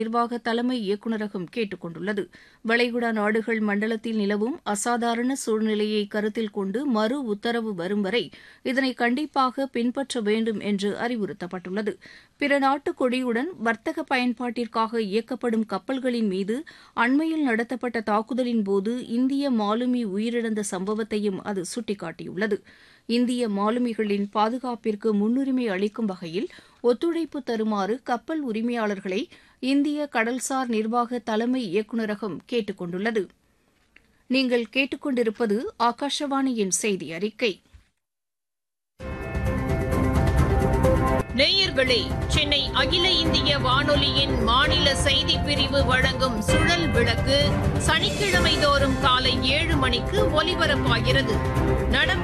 நிர்வாக தலைமை இயக்குநரகம் கேட்டுக் கொண்டுள்ளது வளைகுடா நாடுகள் மண்டலத்தில் நிலவும் அசாதாரண சூழ்நிலையை கருத்தில் கொண்டு மறு உத்தரவு வரும் வரை இதனை கண்டிப்பாக பின்பற்ற வேண்டும் என்று அறிவுறுத்தப்பட்டுள்ளது பிற நாட்டு கொடியுடன் வர்த்தக பயன்பாட்டிற்காக இயக்கப்படும் கப்பல்களின் மீது அண்மையில் நடத்தப்பட்ட தாக்குதலின் போது இந்திய மாலுமி உயிரிழந்த சம்பவத்தையும் அது சுட்டிக்காட்டியுள்ளது இந்திய மாலுமிகளின் பாதுகாப்பிற்கு முன்னுரிமை அளிக்கும் வகையில் ஒத்துழைப்பு தருமாறு கப்பல் உரிமையாளர்களை இந்திய கடல்சார் நிர்வாக தலைமை இயக்குநரகம் கேட்டுக் கொண்டுள்ளது நீங்கள் கேட்டுக்கொண்டிருப்பது ஆகாஷவாணியின் செய்தி அறிக்கை நேயர்களே சென்னை அகில இந்திய வானொலியின் மாநில செய்தி பிரிவு வழங்கும் சுழல் விளக்கு சனிக்கிழமை தோறும் காலை ஏழு மணிக்கு ஒலிபரப்பாகிறது நடப்பு